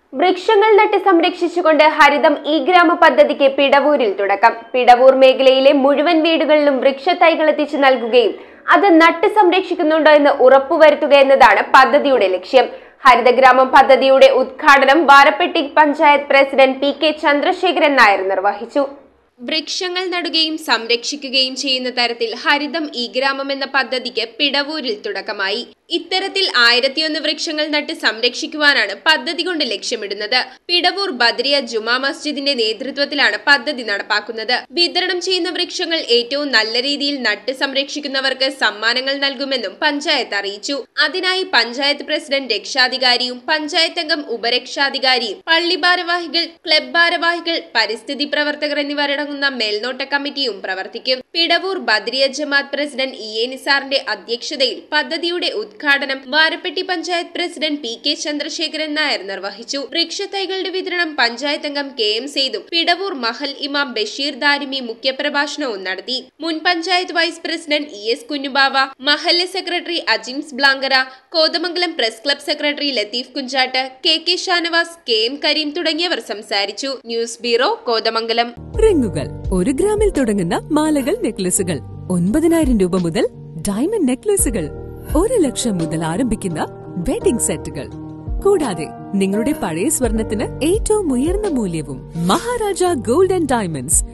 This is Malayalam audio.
വൃക്ഷങ്ങൾ നട്ട് സംരക്ഷിച്ചുകൊണ്ട് ഹരിതം ഈ ഗ്രാമ പദ്ധതിക്ക് പിടവൂരിൽ തുടക്കം പിടവൂർ മേഖലയിലെ മുഴുവൻ വീടുകളിലും വൃക്ഷത്തൈകൾ എത്തിച്ചു നൽകുകയും അത് നട്ട് സംരക്ഷിക്കുന്നുണ്ടോ എന്ന് ഉറപ്പുവരുത്തുക എന്നതാണ് പദ്ധതിയുടെ ലക്ഷ്യം ഹരിതഗ്രാമം പദ്ധതിയുടെ ഉദ്ഘാടനം Varappetty panchayat president P K Chandrasekharan Nair നിർവഹിച്ചു വൃക്ഷങ്ങൾ നടുകയും സംരക്ഷിക്കുകയും ചെയ്യുന്ന തരത്തിൽ ഹരിതം ഈ ഗ്രാമം എന്ന പദ്ധതിക്ക് പിടവൂരിൽ തുടക്കമായി ഇത്തരത്തിൽ ആയിരത്തിയൊന്ന് വൃക്ഷങ്ങൾ നട്ട് സംരക്ഷിക്കുവാനാണ് പദ്ധതി കൊണ്ട് ലക്ഷ്യമിടുന്നത് പിടവൂർ ബദ്രിയ ജുമാ മസ്ജിദിന്റെ നേതൃത്വത്തിലാണ് പദ്ധതി നടപ്പാക്കുന്നത് വിതരണം ചെയ്യുന്ന വൃക്ഷങ്ങൾ ഏറ്റവും നല്ല രീതിയിൽ നട്ട് സംരക്ഷിക്കുന്നവർക്ക് സമ്മാനങ്ങൾ നൽകുമെന്നും പഞ്ചായത്ത് അറിയിച്ചു അതിനായി പഞ്ചായത്ത് പ്രസിഡന്റ് രക്ഷാധികാരിയും പഞ്ചായത്ത് അംഗം ഉപരക്ഷാധികാരിയും പള്ളി ഭാരവാഹികൾ ക്ലബ് ഭാരവാഹികൾ പരിസ്ഥിതി പ്രവർത്തകർ എന്നിവരടങ്ങുന്ന മേൽനോട്ട കമ്മിറ്റിയും പ്രവർത്തിക്കും Pidavoor Badriya Jamath president E A നിസാറിന്റെ അധ്യക്ഷതയിൽ പദ്ധതിയുടെ ഉദ്ഘാടനം Varappetty panchayat president P K Chandrasekharan Nair നിർവഹിച്ചു വൃക്ഷത്തൈകളുടെ വിതരണം പഞ്ചായത്ത് അംഗം കെ എം സെയ്തും പിടവൂർ മഹൽ ഇമാം ബഷീർ ദാരിമി മുഖ്യപ്രഭാഷണവും നടത്തി മുൻ panchayat vice president E S Kunjubava മഹല്ല് secretary Ajims Blankara Kothamangalam press club secretary Latheef Kunjattu K K Shanavas K M Kareem തുടങ്ങിയവർ സംസാരിച്ചു ന്യൂസ് ബ്യൂറോ കോതമംഗലം റിങ്ങുകൾ ഒരു ഗ്രാമിൽ തുടങ്ങുന്ന മാലകൾ നെക്ലസുകൾ ഒൻപതിനായിരം രൂപ മുതൽ ഡയമണ്ട് നെക്ലസുകൾ ഒരു ലക്ഷം മുതൽ ആരംഭിക്കുന്ന വെഡിംഗ് സെറ്റുകൾ കൂടാതെ നിങ്ങളുടെ പഴയ സ്വർണത്തിന് ഏറ്റവും ഉയർന്ന മൂല്യവും മഹാരാജ ഗോൾഡ് ആൻഡ് ഡയമണ്ട്സ്